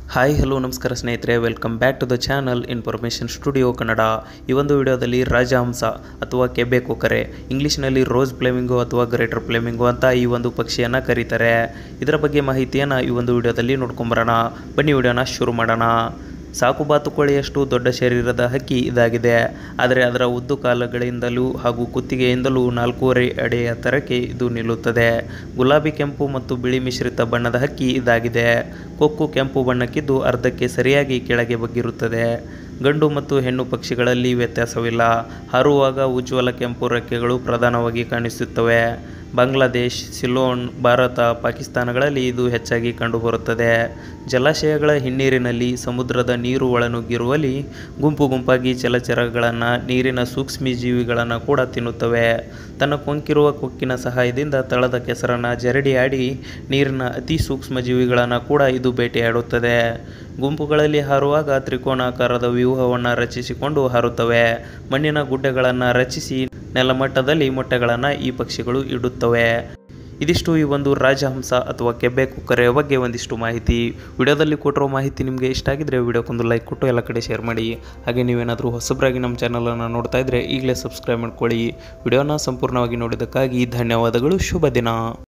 hi hello ನಮಸ್ಕಾರ ಸ್ನೇಹಿತರೆ welcome back to the channel information studio Kannada ಈ ಒಂದು ವಿಡಿಯೋದಲ್ಲಿ ರಾಜಹಂಸ ಅಥವಾ ಕೆಬ್ಬೆ ಕೊಕ್ಕರೆ ಇಂಗ್ಲೀಷ್ನಲ್ಲಿ ರೋಸ್ ಫ್ಲೇಮಿಂಗೋ ಅಥವಾ ಗ್ರೇಟರ್ ಫ್ಲೇಮಿಂಗೋ ಅಂತ ಈ ಒಂದು ಪಕ್ಷಿಯನ್ನು ಕರೀತಾರೆ ಇದರ ಬಗ್ಗೆ ಮಾಹಿತಿಯನ್ನು ಈ ಒಂದು ವಿಡಿಯೋದಲ್ಲಿ ನೋಡ್ಕೊಂಬರೋಣ ಬನ್ನಿ ವಿಡಿಯೋನ ಶುರು ಮಾಡೋಣ ಸಾಕು ಬಾತುಕೋಳಿಯಷ್ಟು ದೊಡ್ಡ ಶರೀರದ ಹಕ್ಕಿ ಇದಾಗಿದೆ ಆದರೆ ಅದರ ಉದ್ದು ಕಾಲುಗಳಿಂದಲೂ ಹಾಗೂ ಕುತ್ತಿಗೆಯಿಂದಲೂ ನಾಲ್ಕೂವರೆ ಅಡಿ ಎತ್ತರಕ್ಕೆ ಇದು ನಿಲ್ಲುತ್ತದೆ ಗುಲಾಬಿ ಕೆಂಪು ಮತ್ತು ಬಿಳಿ ಮಿಶ್ರಿತ ಬಣ್ಣದ ಹಕ್ಕಿ ಇದಾಗಿದೆ ಕೊಕ್ಕು ಕೆಂಪು ಬಣ್ಣಕ್ಕಿದ್ದು ಅರ್ಧಕ್ಕೆ ಸರಿಯಾಗಿ ಕೆಳಗೆ ಬಗ್ಗಿರುತ್ತದೆ ಗಂಡು ಮತ್ತು ಹೆಣ್ಣು ಪಕ್ಷಿಗಳಲ್ಲಿ ವ್ಯತ್ಯಾಸವಿಲ್ಲ ಹಾರುವಾಗ ಉಜ್ವಲ ಕೆಂಪು ರೆಕ್ಕೆಗಳು ಪ್ರಧಾನವಾಗಿ ಕಾಣಿಸುತ್ತವೆ ಬಾಂಗ್ಲಾದೇಶ್ ಸಿಲೋನ್ ಭಾರತ ಪಾಕಿಸ್ತಾನಗಳಲ್ಲಿ ಇದು ಹೆಚ್ಚಾಗಿ ಕಂಡುಬರುತ್ತದೆ ಜಲಾಶಯಗಳ ಹಿನ್ನೀರಿನಲ್ಲಿ ಸಮುದ್ರದ ನೀರು ಒಳನುಗ್ಗಿರುವಲ್ಲಿ ಗುಂಪು ಗುಂಪಾಗಿ ಜಲಚರಗಳನ್ನು ನೀರಿನ ಸೂಕ್ಷ್ಮ ಜೀವಿಗಳನ್ನು ಕೂಡ ತಿನ್ನುತ್ತವೆ ತನ್ನ ಕೊಂಕಿರುವ ಕೊಕ್ಕಿನ ಸಹಾಯದಿಂದ ತಳದ ಕೆಸರನ್ನು ಜರಡಿ ಆಡಿ ನೀರಿನ ಅತಿ ಸೂಕ್ಷ್ಮ ಜೀವಿಗಳನ್ನು ಕೂಡ ಇದು ಬೇಟೆಯಾಡುತ್ತದೆ ಗುಂಪುಗಳಲ್ಲಿ ಹಾರುವಾಗ ತ್ರಿಕೋನಾಕಾರದ ವ್ಯೂಹವನ್ನು ರಚಿಸಿಕೊಂಡು ಹಾರುತ್ತವೆ ಮಣ್ಣಿನ ಗುಡ್ಡೆಗಳನ್ನು ರಚಿಸಿ ನೆಲಮಟ್ಟದಲ್ಲಿ ಮೊಟ್ಟೆಗಳನ್ನು ಈ ಪಕ್ಷಿಗಳು ಇಡುತ್ತವೆ ಇದಿಷ್ಟು ಈ ಒಂದು ರಾಜಹಂಸ ಅಥವಾ ಕೆಬ್ಬೆ ಕುಕ್ಕರೆಯ ಬಗ್ಗೆ ಒಂದಿಷ್ಟು ಮಾಹಿತಿ ವಿಡಿಯೋದಲ್ಲಿ ಕೊಟ್ಟಿರೋ ಮಾಹಿತಿ ನಿಮಗೆ ಇಷ್ಟ ಆಗಿದ್ರೆ ವಿಡಿಯೋಕ್ಕೊಂದು ಲೈಕ್ ಕೊಟ್ಟು ಎಲ್ಲ ಕಡೆ ಶೇರ್ ಮಾಡಿ ಹಾಗೆ ನೀವೇನಾದರೂ ಹೊಸಬರಾಗಿ ನಮ್ಮ ಚಾನಲನ್ನು ನೋಡ್ತಾ ಇದ್ದರೆ ಈಗಲೇ ಸಬ್ಸ್ಕ್ರೈಬ್ ಮಾಡ್ಕೊಳ್ಳಿ ವಿಡಿಯೋನ ಸಂಪೂರ್ಣವಾಗಿ ನೋಡಿದ್ದಕ್ಕಾಗಿ ಧನ್ಯವಾದಗಳು ಶುಭ ದಿನ